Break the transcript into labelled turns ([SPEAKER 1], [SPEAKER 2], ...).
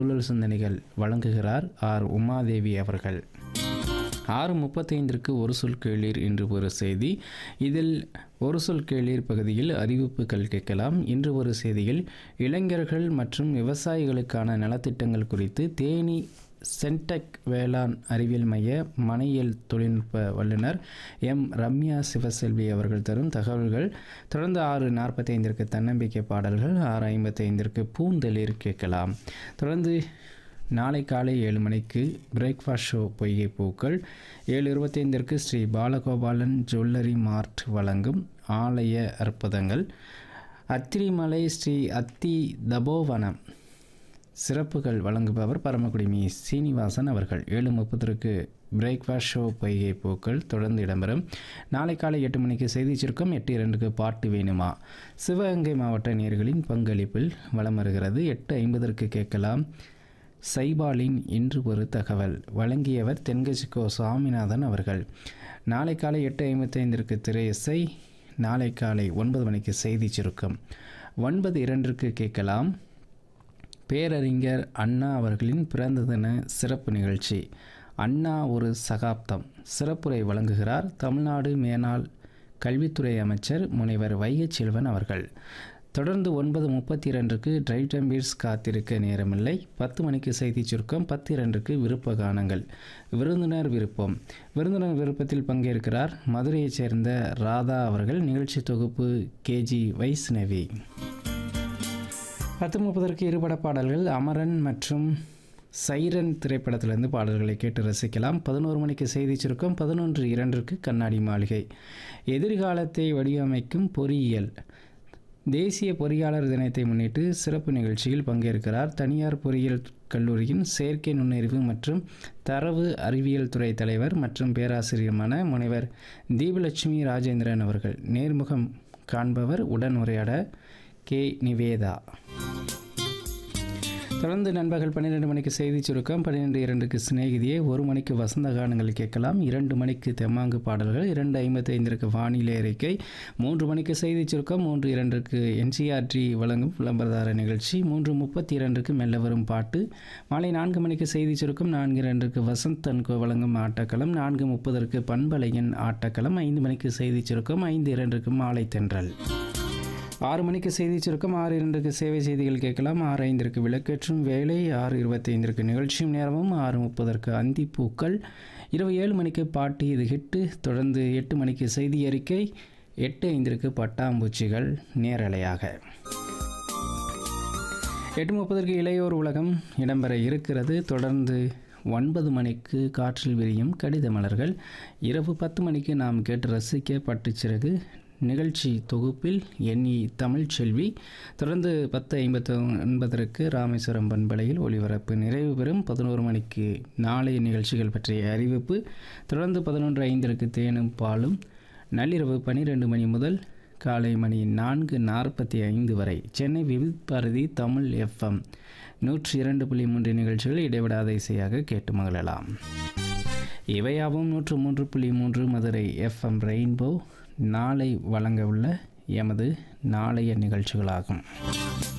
[SPEAKER 1] சூழல் சிந்தனைகள் வழங்குகிறார் ஆர் உமாதேவி அவர்கள் ஆறு முப்பத்தைந்திற்கு ஒரு சொல் கேளீர் என்று ஒரு செய்தி இதில் ஒரு சொல் கேளீர் பகுதியில் அறிவிப்புகள் கேட்கலாம் இன்று ஒரு செய்தியில் இளைஞர்கள் மற்றும் விவசாயிகளுக்கான நலத்திட்டங்கள் குறித்து தேனி சென்டெக் வேளாண் அறிவியல் மைய மனையியல் தொழில்நுட்ப வல்லுநர் எம் ரம்யா சிவசெல்வி அவர்கள் தரும் தகவல்கள் தொடர்ந்து ஆறு நாற்பத்தைந்திற்கு தன்னம்பிக்கை பாடல்கள் ஆறு ஐம்பத்தைந்திற்கு பூந்தளிர் கேட்கலாம் தொடர்ந்து நாளை காலை ஏழு மணிக்கு பிரேக்ஃபாஸ்ட் ஷோ பொய்கை பூக்கள் ஏழு இருபத்தைந்திற்கு ஸ்ரீ பாலகோபாலன் ஜுவல்லரி மார்ட் வழங்கும் ஆலய அற்புதங்கள் அத்திரிமலை ஸ்ரீ அத்தி தபோவனம் சிறப்புகள் வழங்குபவர் பரமக்குடி மீ சீனிவாசன் அவர்கள் ஏழு முப்பதற்கு பிரேக்ஃபாஸ்ட் ஷோ பொய்கை பூக்கள் தொடர்ந்து இடம்பெறும் நாளை காலை எட்டு மணிக்கு செய்தி சுருக்கம் எட்டு இரண்டுக்கு பாட்டு வேணுமா சிவகங்கை மாவட்ட நேர்களின் பங்களிப்பில் வலம் வருகிறது எட்டு ஐம்பதற்கு கேட்கலாம் சைபாலின் இன்று ஒரு தகவல் வழங்கியவர் தென்கட்சிக்கோ சாமிநாதன் அவர்கள் நாளை காலை எட்டு ஐம்பத்தைந்திற்கு திரை இசை நாளை காலை ஒன்பது மணிக்கு செய்தி சுருக்கம் ஒன்பது இரண்டிற்கு கேட்கலாம் பேரறிஞர் அண்ணா அவர்களின் பிறந்த தின சிறப்பு நிகழ்ச்சி அண்ணா ஒரு சகாப்தம் சிறப்புரை வழங்குகிறார் தமிழ்நாடு மேனாள் கல்வித்துறை அமைச்சர் முனைவர் வைகைச் செல்வன் அவர்கள் தொடர்ந்து ஒன்பது முப்பத்தி இரண்டுக்கு டிரைவ் டம்பீர்ஸ் காத்திருக்க நேரமில்லை பத்து மணிக்கு செய்தி சுருக்கம் பத்து இரண்டுக்கு விருப்ப கானங்கள் விருந்தினர் விருப்பம் விருந்தினர் விருப்பத்தில் பங்கேற்கிறார் மதுரையைச் சேர்ந்த ராதா அவர்கள் நிகழ்ச்சி தொகுப்பு கேஜி வைஷ்ணவி பத்து முப்பதற்கு இருபட பாடல்கள் அமரன் மற்றும் சைரன் திரைப்படத்திலிருந்து பாடல்களை கேட்டு ரசிக்கலாம் பதினோரு மணிக்கு செய்தி சுருக்கம் பதினொன்று இரண்டிற்கு கண்ணாடி மாளிகை எதிர்காலத்தை வடிவமைக்கும் பொறியியல் தேசிய பொறியாளர் தினத்தை முன்னிட்டு சிறப்பு நிகழ்ச்சியில் பங்கேற்கிறார் தனியார் பொறியியல் கல்லூரியின் செயற்கை நுண்ணறிவு மற்றும் தரவு அறிவியல் துறை தலைவர் மற்றும் பேராசிரியருமான முனைவர் தீபலட்சுமி ராஜேந்திரன் அவர்கள் நேர்முகம் காண்பவர் உடன் உரையாட கே நிவேதா தொடர்ந்து நண்பர்கள் பன்னிரெண்டு மணிக்கு செய்தி சுருக்கம் பன்னிரெண்டு இரண்டுக்கு சிநேகிதியே ஒரு மணிக்கு வசந்த கானங்கள் கேட்கலாம் இரண்டு மணிக்கு தெம்மாங்கு பாடல்கள் இரண்டு ஐம்பத்தி ஐந்திற்கு வானிலை அறிக்கை மூன்று மணிக்கு செய்தி சுருக்கம் மூன்று இரண்டுக்கு என்சிஆர்டி வழங்கும் விளம்பரதார நிகழ்ச்சி மூன்று முப்பத்தி இரண்டுக்கு மெல்ல வரும் பாட்டு மாலை நான்கு மணிக்கு செய்தி சுருக்கம் நான்கு இரண்டுக்கு வசந்த் தன்கோ வழங்கும் ஆட்டக்களம் நான்கு முப்பதற்கு பண்பலையின் ஆட்டக்களம் ஐந்து மணிக்கு செய்தி சுருக்கம் ஐந்து இரண்டுக்கு மாலை தென்றல் ஆறு மணிக்கு செய்தி சுருக்கம் ஆறு இரண்டுக்கு சேவை செய்திகள் கேட்கலாம் ஆறு ஐந்திற்கு விளக்கேற்றும் வேலை ஆறு இருபத்தைந்திற்கு நிகழ்ச்சியும் நேரமும் ஆறு முப்பதற்கு அந்தி பூக்கள் இரவு ஏழு மணிக்கு பாட்டு இது ஹிட்டு தொடர்ந்து எட்டு மணிக்கு செய்தி அறிக்கை எட்டு ஐந்திற்கு பட்டாம்பூச்சிகள் நேரலையாக எட்டு முப்பதற்கு இளையோர் உலகம் இடம்பெற இருக்கிறது தொடர்ந்து ஒன்பது மணிக்கு காற்றில் விரியும் கடித மலர்கள் இரவு பத்து மணிக்கு நாம் கேட்டு ரசிக்க பட்டுச்சிறகு நிகழ்ச்சி தொகுப்பில் எண்ணி தமிழ்ச்செல்வி தொடர்ந்து பத்து ஐம்பத்து ஒன்பதற்கு ராமேஸ்வரம் பண்பலையில் ஒளிபரப்பு நிறைவு பெறும் பதினோரு மணிக்கு நாளைய நிகழ்ச்சிகள் பற்றிய அறிவிப்பு தொடர்ந்து பதினொன்று ஐந்திற்கு தேனும் பாலும் நள்ளிரவு பன்னிரெண்டு மணி முதல் காலை மணி நான்கு நாற்பத்தி ஐந்து வரை சென்னை விவித் பாரதி தமிழ் எஃப்எம் நூற்றி இரண்டு புள்ளி மூன்று நிகழ்ச்சிகள் இடைவிடாத இசையாக கேட்டு மகிழலாம் இவையாவும் நூற்று மூன்று புள்ளி மூன்று மதுரை எஃப்எம் ரெயின்போ நாளை வழங்க உள்ள எமது நாளைய நிகழ்ச்சிகளாகும்